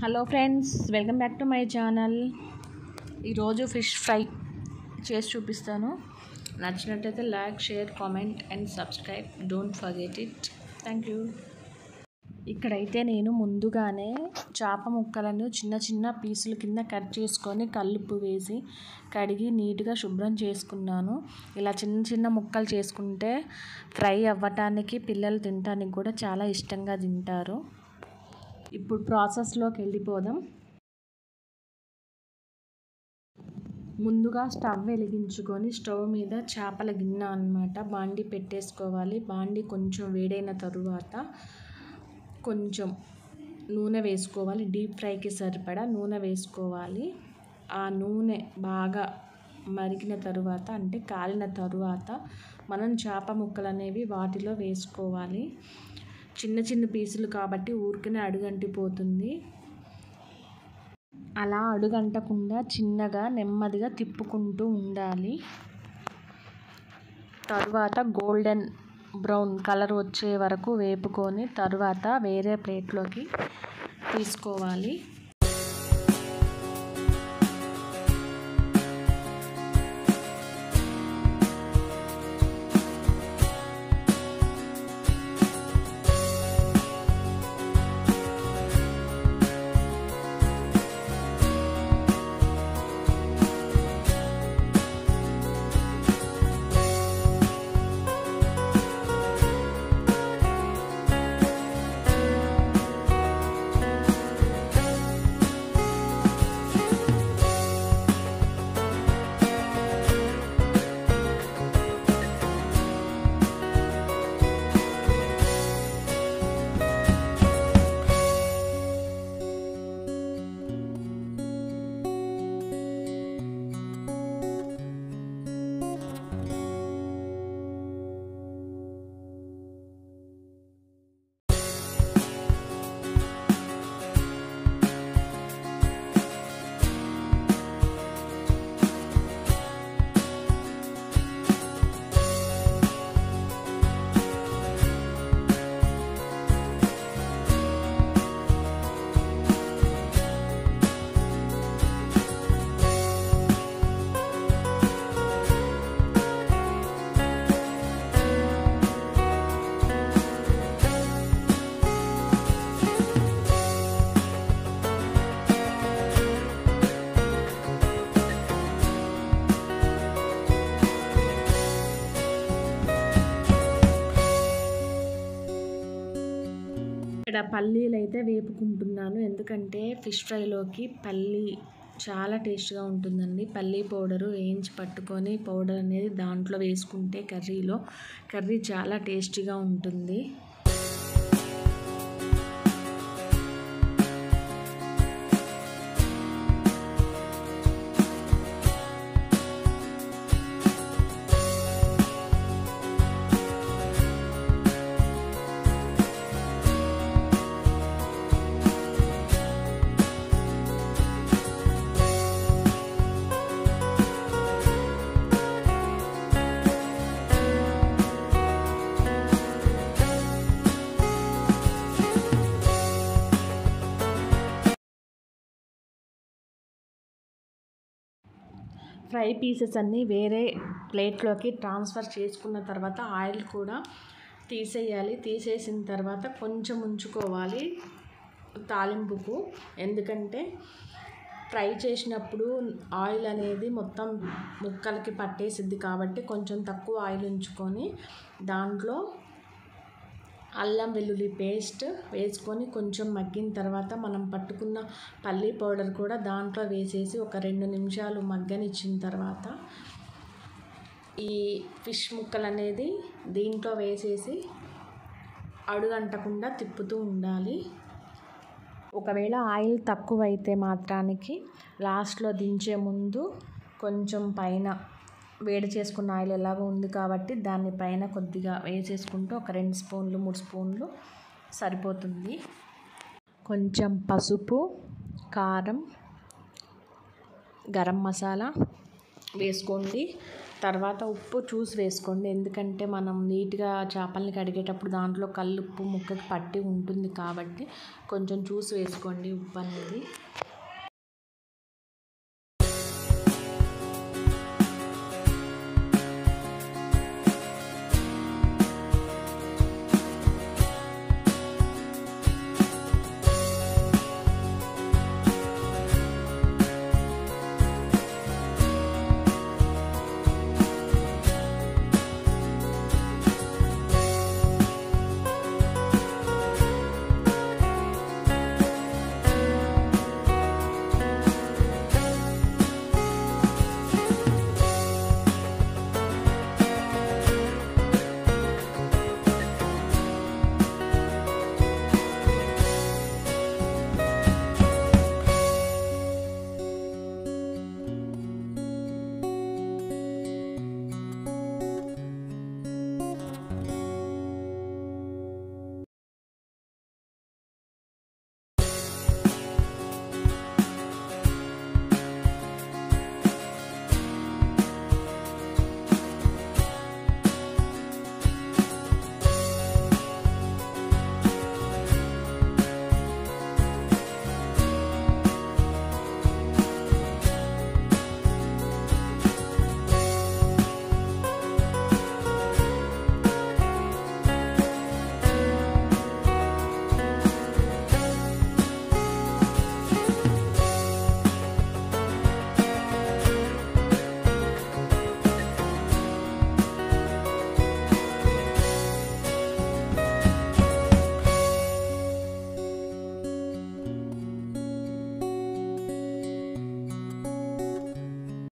hello friends welcome back to my channel ఈరోజు fish fry చేసి చూపిస్తాను నచ్చినట్టయితే like share comment and subscribe don't forget it thank you ఇక్కడైతే నేను ముందుగానే చేప ముక్కలను చిన్న చిన్న పీసుల కింద కట్ చేసుకొని కల్లుప్పు వేసి కడిగి నీట్గా శుభ్రం చేసుకున్నాను ఇలా చిన్న చిన్న ముక్కలు చేసుకుంటే ఫ్రై అవ్వటానికి పిల్లలు తినటానికి కూడా చాలా ఇష్టంగా తింటారు ఇప్పుడు ప్రాసెస్లోకి వెళ్ళిపోదాం ముందుగా స్టవ్ వెలిగించుకొని స్టవ్ మీద చేపల గిన్నె అనమాట బాండి పెట్టేసుకోవాలి బాండి కొంచెం వేడైన తరువాత కొంచెం నూనె వేసుకోవాలి డీప్ ఫ్రైకి సరిపడా నూనె వేసుకోవాలి ఆ నూనె బాగా మరిగిన తరువాత అంటే కాలిన తరువాత మనం చేప ముక్కలు అనేవి వాటిలో వేసుకోవాలి చిన్న చిన్న పీసులు కాబట్టి ఊరికనే అడుగంటిపోతుంది అలా అడుగంటకుండా చిన్నగా నెమ్మదిగా తిప్పుకుంటూ ఉండాలి తర్వాత గోల్డెన్ బ్రౌన్ కలర్ వచ్చే వరకు వేపుకొని తర్వాత వేరే ప్లేట్లోకి తీసుకోవాలి ఇక్కడ పల్లీలు అయితే వేపుకుంటున్నాను ఎందుకంటే ఫిష్ ఫ్రైలోకి పల్లీ చాలా టేస్ట్గా ఉంటుందండి పల్లీ పౌడరు వేయించి పట్టుకొని పౌడర్ అనేది దాంట్లో వేసుకుంటే కర్రీలో కర్రీ చాలా టేస్టీగా ఉంటుంది ఫ్రై పీసెస్ అన్నీ వేరే ప్లేట్లోకి ట్రాన్స్ఫర్ చేసుకున్న తర్వాత ఆయిల్ కూడా తీసేయాలి తీసేసిన తర్వాత కొంచెం ఉంచుకోవాలి తాలింపుకు ఎందుకంటే ఫ్రై చేసినప్పుడు ఆయిల్ అనేది మొత్తం ముక్కలకి పట్టేసిద్ది కాబట్టి కొంచెం తక్కువ ఆయిల్ ఉంచుకొని దాంట్లో అల్లం వెల్లుల్లి పేస్ట్ వేసుకొని కొంచెం మగ్గిన తర్వాత మనం పట్టుకున్న పల్లీ పౌడర్ కూడా దాంట్లో వేసేసి ఒక రెండు నిమిషాలు మగ్గనిచ్చిన తర్వాత ఈ ఫిష్ ముక్కలు అనేది దీంట్లో వేసేసి అడుగంటకుండా తిప్పుతూ ఉండాలి ఒకవేళ ఆయిల్ తక్కువైతే మాత్రానికి లాస్ట్లో దించే ముందు కొంచెం పైన వేడి చేసుకున్న ఆయిల్ ఎలాగో ఉంది కాబట్టి దాన్ని పైన కొద్దిగా వేసేసుకుంటూ ఒక రెండు స్పూన్లు మూడు స్పూన్లు సరిపోతుంది కొంచెం పసుపు కారం గరం మసాలా వేసుకోండి తర్వాత ఉప్పు చూసి వేసుకోండి ఎందుకంటే మనం నీట్గా చేపల్ని కడిగేటప్పుడు దాంట్లో కల్లుప్పు ముక్కకి పట్టి ఉంటుంది కాబట్టి కొంచెం చూసి వేసుకోండి ఉప్పు అనేది